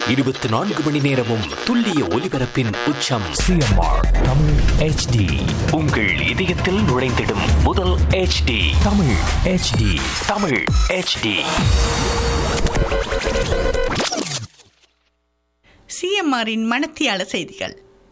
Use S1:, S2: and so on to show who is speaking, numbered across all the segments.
S1: இருபத்தி நான்கு மணி நேரமும் துல்லிய ஒலிபரப்பின் உச்சம்
S2: சிஎம்ஆர் தமிழ் ஹெச்டி
S1: உங்கள் இதயத்தில் நுழைந்திடும் முதல் HD
S2: Tamil HD
S1: Tamil HD
S3: சிஎம்ஆரின் மணத்தியால செய்திகள்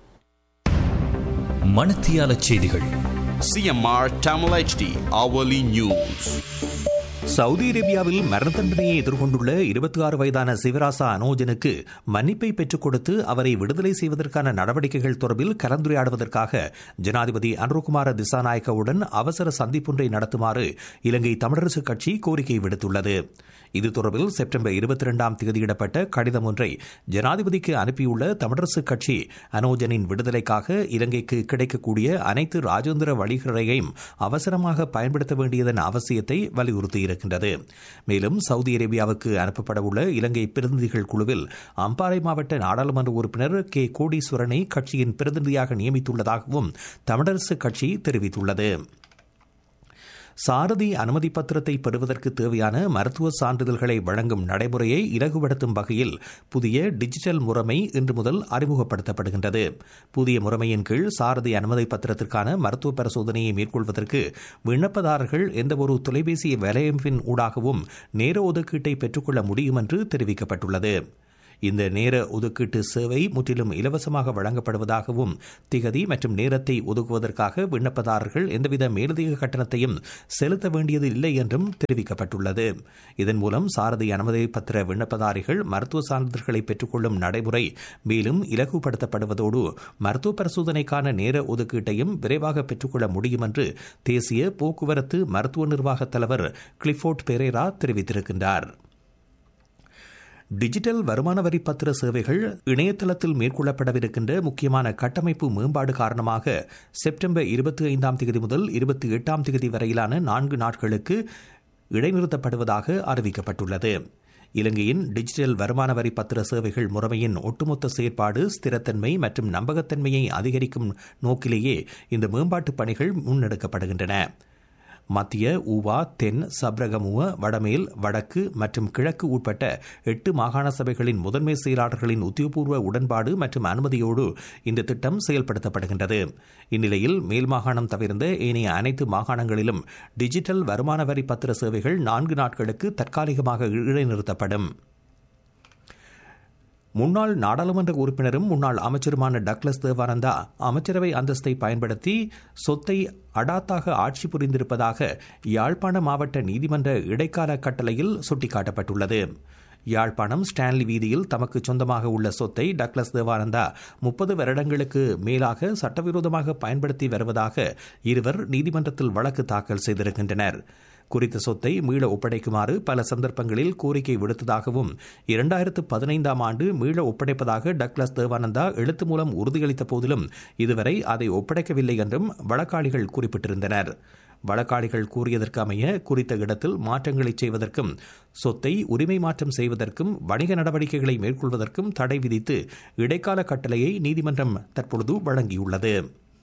S2: மணத்தியால செய்திகள்
S4: CMR Tamil HD hourly news.
S5: Saudi அரேபியாவில் மரண தண்டனையை எதிர்கொண்டுள்ள இருபத்தி ஆறு வயதான சிவராசா அனோஜனுக்கு மன்னிப்பை பெற்றுக் கொடுத்து அவரை விடுதலை செய்வதற்கான நடவடிக்கைகள் தொடர்பில் கலந்துரையாடுவதற்காக ஜனாதிபதி அன்ருகுமார திசாநாயக்கவுடன் அவசர சந்திப்பொன்றை நடத்துமாறு இலங்கை தமிழரசுக் கட்சி கோரிக்கை விடுத்துள்ளது இது தொடர்பில் செப்டம்பர் இருபத்தி இரண்டாம் தேதியிடப்பட்ட கடிதம் ஒன்றை ஜனாதிபதிக்கு அனுப்பியுள்ள தமிழரசுக் கட்சி அனோஜனின் விடுதலைக்காக இலங்கைக்கு கிடைக்கக்கூடிய அனைத்து ராஜேந்திர வழிகளையும் அவசரமாக பயன்படுத்த வேண்டியதன் அவசியத்தை வலியுறுத்தியிருக்கின்றது மேலும் சவுதி அரேபியாவுக்கு அனுப்பப்படவுள்ள இலங்கை பிரதிநிதிகள் குழுவில் அம்பாறை மாவட்ட நாடாளுமன்ற உறுப்பினர் கே கோடீஸ்வரனை கட்சியின் பிரதிநிதியாக நியமித்துள்ளதாகவும் தமிழரசுக் கட்சி தெரிவித்துள்ளது சாரதி அனுமதி பத்திரத்தை பெறுவதற்கு தேவையான மருத்துவ சான்றிதழ்களை வழங்கும் நடைமுறையை இலகுபடுத்தும் வகையில் புதிய டிஜிட்டல் முறைமை இன்று முதல் அறிமுகப்படுத்தப்படுகின்றது புதிய முறைமையின் கீழ் சாரதி அனுமதி பத்திரத்திற்கான மருத்துவ பரிசோதனையை மேற்கொள்வதற்கு விண்ணப்பதாரர்கள் எந்தவொரு தொலைபேசி வலையமைப்பின் ஊடாகவும் நேர ஒதுக்கீட்டை பெற்றுக்கொள்ள முடியும் என்று தெரிவிக்கப்பட்டுள்ளது இந்த நேர ஒதுக்கீட்டு சேவை முற்றிலும் இலவசமாக வழங்கப்படுவதாகவும் திகதி மற்றும் நேரத்தை ஒதுக்குவதற்காக விண்ணப்பதாரர்கள் எந்தவித மேலதிக கட்டணத்தையும் செலுத்த வேண்டியது இல்லை என்றும் தெரிவிக்கப்பட்டுள்ளது இதன் மூலம் சாரதி அனுமதி பத்திர விண்ணப்பதாரிகள் மருத்துவ சான்றிதழ்களை பெற்றுக்கொள்ளும் நடைமுறை மேலும் இலகுபடுத்தப்படுவதோடு மருத்துவ பரிசோதனைக்கான நேர ஒதுக்கீட்டையும் விரைவாக பெற்றுக்கொள்ள முடியும் என்று தேசிய போக்குவரத்து மருத்துவ நிர்வாக தலைவர் கிளிஃபோர்ட் பெரேரா தெரிவித்திருக்கின்றார் டிஜிட்டல் வருமான வரி பத்திர சேவைகள் இணையதளத்தில் மேற்கொள்ளப்படவிருக்கின்ற முக்கியமான கட்டமைப்பு மேம்பாடு காரணமாக செப்டம்பர் இருபத்தி ஐந்தாம் தேதி முதல் இருபத்தி எட்டாம் தேதி வரையிலான நான்கு நாட்களுக்கு இடைநிறுத்தப்படுவதாக அறிவிக்கப்பட்டுள்ளது இலங்கையின் டிஜிட்டல் வருமான வரி பத்திர சேவைகள் முறைமையின் ஒட்டுமொத்த செயற்பாடு ஸ்திரத்தன்மை மற்றும் நம்பகத்தன்மையை அதிகரிக்கும் நோக்கிலேயே இந்த மேம்பாட்டுப் பணிகள் முன்னெடுக்கப்படுகின்றன மத்திய ஊவா தென் சப்ரகமுவ வடமேல் வடக்கு மற்றும் கிழக்கு உட்பட்ட எட்டு மாகாண சபைகளின் முதன்மை செயலாளர்களின் உத்தியோகபூர்வ உடன்பாடு மற்றும் அனுமதியோடு இந்த திட்டம் செயல்படுத்தப்படுகின்றது இந்நிலையில் மேல் மாகாணம் தவிர்ந்த ஏனைய அனைத்து மாகாணங்களிலும் டிஜிட்டல் வருமான வரி பத்திர சேவைகள் நான்கு நாட்களுக்கு தற்காலிகமாக இடைநிறுத்தப்படும் முன்னாள் நாடாளுமன்ற உறுப்பினரும் முன்னாள் அமைச்சருமான டக்ளஸ் தேவானந்தா அமைச்சரவை அந்தஸ்தை பயன்படுத்தி சொத்தை அடாத்தாக ஆட்சி புரிந்திருப்பதாக யாழ்ப்பாண மாவட்ட நீதிமன்ற இடைக்கால கட்டளையில் சுட்டிக்காட்டப்பட்டுள்ளது யாழ்ப்பாணம் ஸ்டான்லி வீதியில் தமக்கு சொந்தமாக உள்ள சொத்தை டக்ளஸ் தேவானந்தா முப்பது வருடங்களுக்கு மேலாக சட்டவிரோதமாக பயன்படுத்தி வருவதாக இருவர் நீதிமன்றத்தில் வழக்கு தாக்கல் செய்திருக்கின்றனர் குறித்த சொத்தை மீள ஒப்படைக்குமாறு பல சந்தர்ப்பங்களில் கோரிக்கை விடுத்ததாகவும் இரண்டாயிரத்து பதினைந்தாம் ஆண்டு மீள ஒப்படைப்பதாக டக்ளஸ் தேவானந்தா எழுத்து மூலம் உறுதியளித்த போதிலும் இதுவரை அதை ஒப்படைக்கவில்லை என்றும் வழக்காளிகள் குறிப்பிட்டிருந்தனர் வழக்காளிகள் கூறியதற்கு அமைய குறித்த இடத்தில் மாற்றங்களை செய்வதற்கும் சொத்தை உரிமை மாற்றம் செய்வதற்கும் வணிக நடவடிக்கைகளை மேற்கொள்வதற்கும் தடை விதித்து இடைக்கால கட்டளையை நீதிமன்றம் தற்பொழுது வழங்கியுள்ளது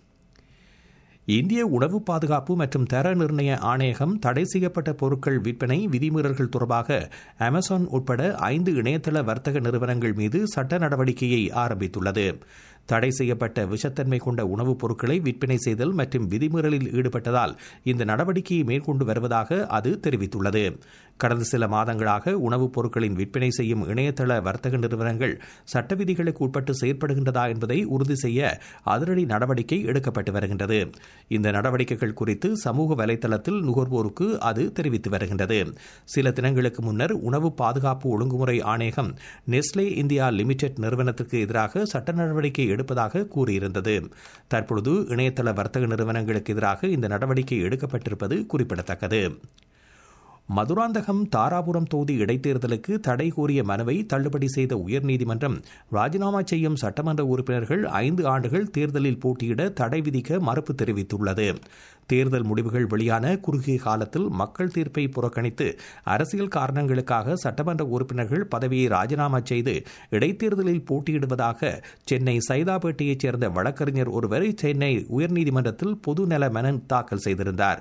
S5: இந்திய உணவு பாதுகாப்பு மற்றும் தர நிர்ணய ஆணையகம் தடை செய்யப்பட்ட பொருட்கள் விற்பனை விதிமீறல்கள் தொடர்பாக அமேசான் உட்பட ஐந்து இணையதள வர்த்தக நிறுவனங்கள் மீது சட்ட நடவடிக்கையை ஆரம்பித்துள்ளது தடை செய்யப்பட்ட விஷத்தன்மை கொண்ட உணவுப் பொருட்களை விற்பனை செய்தல் மற்றும் விதிமீறலில் ஈடுபட்டதால் இந்த நடவடிக்கையை மேற்கொண்டு வருவதாக அது தெரிவித்துள்ளது கடந்த சில மாதங்களாக உணவுப் பொருட்களின் விற்பனை செய்யும் இணையதள வர்த்தக நிறுவனங்கள் சட்ட விதிகளுக்கு உட்பட்டு செயற்படுகின்றதா என்பதை உறுதி செய்ய அதிரடி நடவடிக்கை எடுக்கப்பட்டு வருகின்றது இந்த நடவடிக்கைகள் குறித்து சமூக வலைதளத்தில் நுகர்வோருக்கு அது தெரிவித்து வருகின்றது சில தினங்களுக்கு முன்னர் உணவு பாதுகாப்பு ஒழுங்குமுறை ஆணையகம் நெஸ்லே இந்தியா லிமிடெட் நிறுவனத்திற்கு எதிராக சட்ட நடவடிக்கை எடுப்பதாக கூறியிருந்தது தற்பொழுது இணையதள வர்த்தக நிறுவனங்களுக்கு எதிராக இந்த நடவடிக்கை எடுக்கப்பட்டிருப்பது குறிப்பிடத்தக்கது மதுராந்தகம் தாராபுரம் தொகுதி இடைத்தேர்தலுக்கு தடை கோரிய மனுவை தள்ளுபடி செய்த உயர்நீதிமன்றம் ராஜினாமா செய்யும் சட்டமன்ற உறுப்பினர்கள் ஐந்து ஆண்டுகள் தேர்தலில் போட்டியிட தடை விதிக்க மறுப்பு தெரிவித்துள்ளது தேர்தல் முடிவுகள் வெளியான குறுகிய காலத்தில் மக்கள் தீர்ப்பை புறக்கணித்து அரசியல் காரணங்களுக்காக சட்டமன்ற உறுப்பினர்கள் பதவியை ராஜினாமா செய்து இடைத்தேர்தலில் போட்டியிடுவதாக சென்னை சைதாப்பேட்டையைச் சேர்ந்த வழக்கறிஞர் ஒருவர் சென்னை உயர்நீதிமன்றத்தில் பொதுநல மனு தாக்கல் செய்திருந்தார்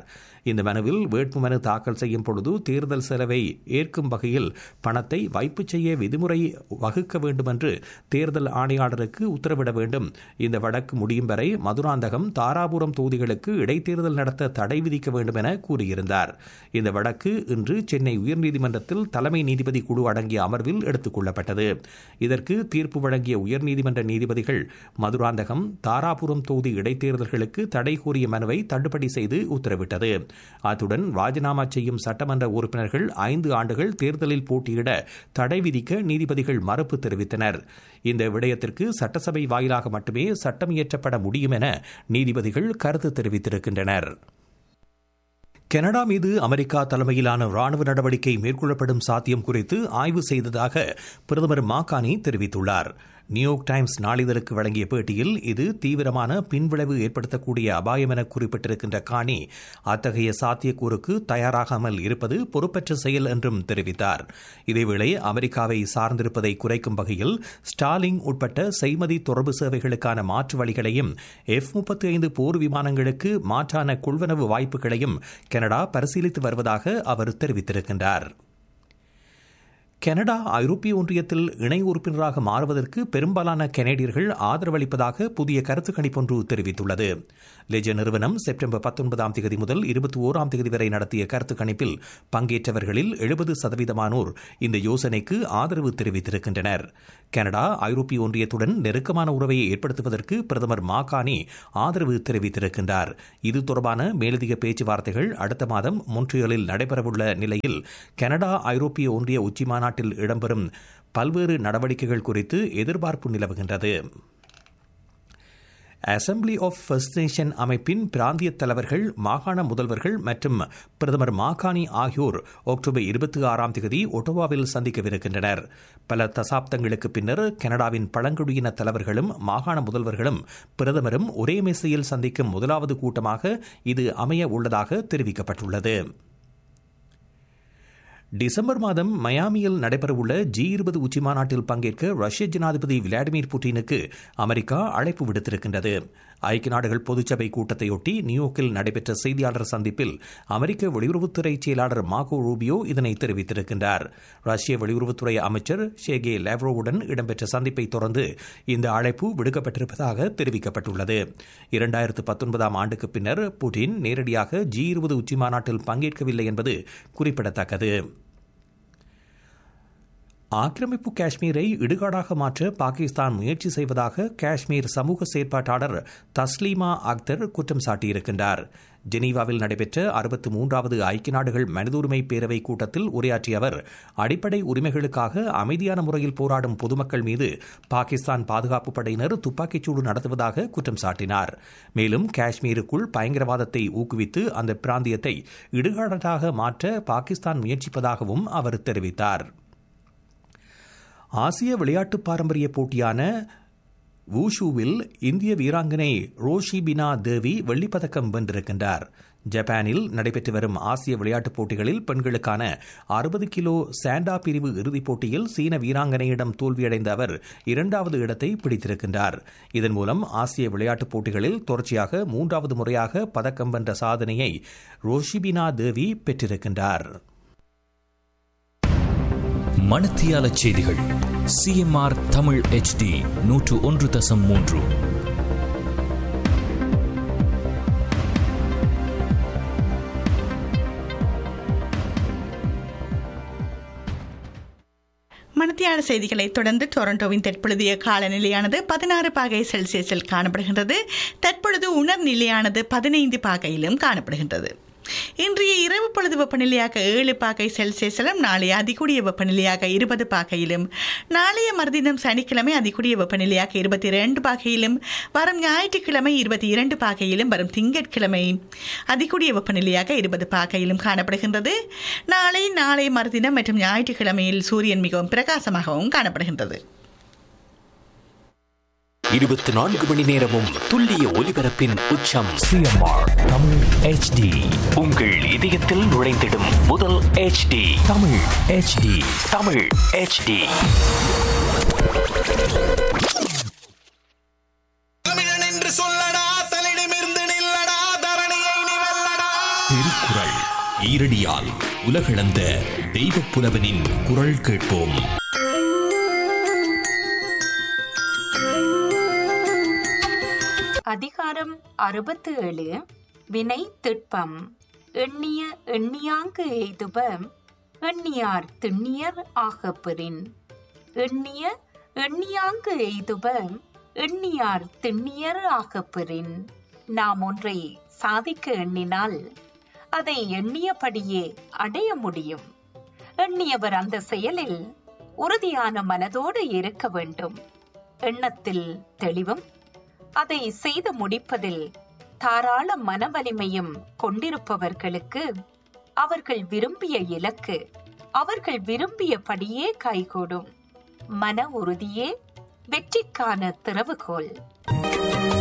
S5: இந்த மனுவில் வேட்புமனு தாக்கல் செய்யும் பொழுது தேர்தல் செலவை ஏற்கும் வகையில் பணத்தை வைப்பு செய்ய விதிமுறை வகுக்க வேண்டும் என்று தேர்தல் ஆணையாளருக்கு உத்தரவிட வேண்டும் இந்த வழக்கு முடியும் வரை மதுராந்தகம் தாராபுரம் தொகுதிகளுக்கு இடைத்தேர்தல் நடத்த தடை விதிக்க வேண்டும் என கூறியிருந்தார் இந்த வழக்கு இன்று சென்னை உயர்நீதிமன்றத்தில் தலைமை நீதிபதி குழு அடங்கிய அமர்வில் எடுத்துக் கொள்ளப்பட்டது இதற்கு தீர்ப்பு வழங்கிய உயர்நீதிமன்ற நீதிபதிகள் மதுராந்தகம் தாராபுரம் தொகுதி இடைத்தேர்தல்களுக்கு தடை கோரிய மனுவை தள்ளுபடி செய்து உத்தரவிட்டது அத்துடன் ராஜினாமா செய்யும் சட்டமன்ற உறுப்பினர்கள் ஐந்து ஆண்டுகள் தேர்தலில் போட்டியிட தடை விதிக்க நீதிபதிகள் மறுப்பு தெரிவித்தனர் இந்த விடயத்திற்கு சட்டசபை வாயிலாக மட்டுமே சட்டம் இயற்றப்பட முடியும் என நீதிபதிகள் கருத்து தெரிவித்திருக்கின்றனர் கனடா மீது அமெரிக்கா தலைமையிலான ராணுவ நடவடிக்கை மேற்கொள்ளப்படும் சாத்தியம் குறித்து ஆய்வு செய்ததாக பிரதமர் மாகானி தெரிவித்துள்ளார் நியூயார்க் டைம்ஸ் நாளிதழுக்கு வழங்கிய பேட்டியில் இது தீவிரமான பின்விளைவு ஏற்படுத்தக்கூடிய அபாயம் என குறிப்பிட்டிருக்கின்ற காணி அத்தகைய சாத்தியக்கூறுக்கு தயாராகாமல் இருப்பது பொறுப்பற்ற செயல் என்றும் தெரிவித்தார் இதேவேளை அமெரிக்காவை சார்ந்திருப்பதை குறைக்கும் வகையில் ஸ்டாலிங் உட்பட்ட செய்மதி தொடர்பு சேவைகளுக்கான மாற்று வழிகளையும் எஃப் முப்பத்தி ஐந்து போர் விமானங்களுக்கு மாற்றான கொள்வனவு வாய்ப்புகளையும் கனடா பரிசீலித்து வருவதாக அவர் தெரிவித்திருக்கின்றார் கனடா ஐரோப்பிய ஒன்றியத்தில் இணை உறுப்பினராக மாறுவதற்கு பெரும்பாலான கனேடியர்கள் ஆதரவளிப்பதாக புதிய கருத்து கணிப்பொன்று தெரிவித்துள்ளது லெஜர் நிறுவனம் செப்டம்பர் பத்தொன்பதாம் தேதி முதல் இருபத்தி ஓராம் தேதி வரை நடத்திய கருத்து கணிப்பில் பங்கேற்றவர்களில் எழுபது சதவீதமானோர் இந்த யோசனைக்கு ஆதரவு தெரிவித்திருக்கின்றனர் கனடா ஐரோப்பிய ஒன்றியத்துடன் நெருக்கமான உறவை ஏற்படுத்துவதற்கு பிரதமர் மாகானி ஆதரவு தெரிவித்திருக்கின்றார் இது தொடர்பான மேலதிக பேச்சுவார்த்தைகள் அடுத்த மாதம் மொன்ட்ரியலில் நடைபெறவுள்ள நிலையில் கனடா ஐரோப்பிய ஒன்றிய உச்சிமாநாட்டில் இடம்பெறும் பல்வேறு நடவடிக்கைகள் குறித்து எதிர்பார்ப்பு நிலவுகின்றது அசம்பிளி ஆஃப் ஃபர்ஸ்ட் நேஷன் அமைப்பின் பிராந்திய தலைவர்கள் மாகாண முதல்வர்கள் மற்றும் பிரதமர் மாகாணி ஆகியோர் அக்டோபர் இருபத்தி ஆறாம் தேதி ஒட்டோவாவில் சந்திக்கவிருக்கின்றனர் பல தசாப்தங்களுக்கு பின்னர் கனடாவின் பழங்குடியின தலைவர்களும் மாகாண முதல்வர்களும் பிரதமரும் ஒரே மேசையில் சந்திக்கும் முதலாவது கூட்டமாக இது அமைய உள்ளதாக தெரிவிக்கப்பட்டுள்ளது டிசம்பர் மாதம் மயாமியில் நடைபெறவுள்ள ஜி இருபது உச்சிமாநாட்டில் பங்கேற்க ரஷ்ய ஜனாதிபதி விளாடிமிர் புட்டினுக்கு அமெரிக்கா அழைப்பு விடுத்திருக்கின்றது ஐக்கிய நாடுகள் பொதுச்சபை கூட்டத்தையொட்டி நியூயார்க்கில் நடைபெற்ற செய்தியாளர் சந்திப்பில் அமெரிக்க வெளியுறவுத்துறை செயலாளர் மாகோ ரூபியோ இதனை தெரிவித்திருக்கின்றார் ரஷ்ய வெளியுறவுத்துறை அமைச்சர் ஷேகே லேவ்ரோவுடன் இடம்பெற்ற சந்திப்பை தொடர்ந்து இந்த அழைப்பு விடுக்கப்பட்டிருப்பதாக தெரிவிக்கப்பட்டுள்ளது இரண்டாயிரத்து பத்தொன்பதாம் ஆண்டுக்கு பின்னர் புட்டின் நேரடியாக ஜி இருபது உச்சிமாநாட்டில் பங்கேற்கவில்லை என்பது குறிப்பிடத்தக்கது ஆக்கிரமிப்பு காஷ்மீரை இடுகாடாக மாற்ற பாகிஸ்தான் முயற்சி செய்வதாக காஷ்மீர் சமூக செயற்பாட்டாளர் தஸ்லீமா அக்தர் குற்றம் சாட்டியிருக்கின்றார் ஜெனீவாவில் நடைபெற்ற அறுபத்தி மூன்றாவது ஐக்கிய நாடுகள் மனித உரிமை பேரவை கூட்டத்தில் உரையாற்றிய அவர் அடிப்படை உரிமைகளுக்காக அமைதியான முறையில் போராடும் பொதுமக்கள் மீது பாகிஸ்தான் பாதுகாப்பு படையினர் துப்பாக்கிச்சூடு நடத்துவதாக குற்றம் சாட்டினார் மேலும் காஷ்மீருக்குள் பயங்கரவாதத்தை ஊக்குவித்து அந்த பிராந்தியத்தை இடுகாடாக மாற்ற பாகிஸ்தான் முயற்சிப்பதாகவும் அவர் தெரிவித்தார் ஆசிய விளையாட்டு பாரம்பரிய போட்டியான வூஷூவில் இந்திய வீராங்கனை ரோஷிபினா தேவி வெள்ளிப்பதக்கம் வென்றிருக்கின்றார் ஜப்பானில் நடைபெற்று வரும் ஆசிய விளையாட்டுப் போட்டிகளில் பெண்களுக்கான அறுபது கிலோ சாண்டா பிரிவு இறுதிப் போட்டியில் சீன வீராங்கனையிடம் தோல்வியடைந்த அவர் இரண்டாவது இடத்தை பிடித்திருக்கின்றார் இதன் மூலம் ஆசிய விளையாட்டுப் போட்டிகளில் தொடர்ச்சியாக மூன்றாவது முறையாக பதக்கம் வென்ற சாதனையை ரோஷிபினா தேவி பெற்றிருக்கின்றார்
S2: மணத்தியால செய்திகள் சிஎம்ஆர் தமிழ் ஹெச்டி நூற்று ஒன்று தசம் மூன்று
S3: மணத்தியாள செய்திகளை தொடர்ந்து டொரண்டோவின் தற்பொழுதைய காலநிலையானது பதினாறு பாகை செல்சியஸில் காணப்படுகின்றது தற்பொழுது உணர் நிலையானது பதினைந்து பாகையிலும் காணப்படுகின்றது இன்றைய இரவு பொழுது வெப்பநிலையாக ஏழு பாகை செல்சியஸிலும் நாளைய அதிகூடிய வெப்பநிலையாக இருபது பாகையிலும் நாளைய மறுதினம் சனிக்கிழமை அதிகூடிய வெப்பநிலையாக இருபத்தி இரண்டு பாகையிலும் வரும் ஞாயிற்றுக்கிழமை இருபத்தி இரண்டு பாகையிலும் வரும் திங்கட்கிழமை அதிகூடிய வெப்பநிலையாக இருபது பாகையிலும் காணப்படுகின்றது நாளை நாளை மறுதினம் மற்றும் ஞாயிற்றுக்கிழமையில் சூரியன் மிகவும் பிரகாசமாகவும் காணப்படுகின்றது
S1: இருபத்தி நான்கு மணி நேரமும் துல்லிய ஒலிபரப்பின் உச்சம்
S2: சிஎம்ஆர் தமிழ் ஹெச்டி
S1: உங்கள் இதயத்தில் நுழைந்திடும் முதல் HD
S2: Tamil HD
S1: Tamil HD
S6: தமிழன் என்று சொல்லடா தலிடமிருந்து நில்லடா தரணியை நீ வெல்லடா
S2: திருக்குறள் ஈரடியால் உலகளந்த தெய்வப் புலவனின் குரல் கேட்போம்
S6: அதிகாரம் அறுபத்து ஏழு வினை திட்பம் எண்ணிய எண்ணியாங்கு எய்துப எண்ணியார் திண்ணியர் ஆகப்பெறின் எண்ணிய எண்ணியாங்கு எய்துப எண்ணியார் திண்ணியர் ஆகப்பெறின் நாம் ஒன்றை சாதிக்க எண்ணினால் அதை எண்ணியபடியே அடைய முடியும் எண்ணியவர் அந்த செயலில் உறுதியான மனதோடு இருக்க வேண்டும் எண்ணத்தில் தெளிவும் அதை செய்து முடிப்பதில் தாராள மனவலிமையும் கொண்டிருப்பவர்களுக்கு அவர்கள் விரும்பிய இலக்கு அவர்கள் விரும்பியபடியே கைகூடும் மன உறுதியே வெற்றிக்கான திறவுகோல்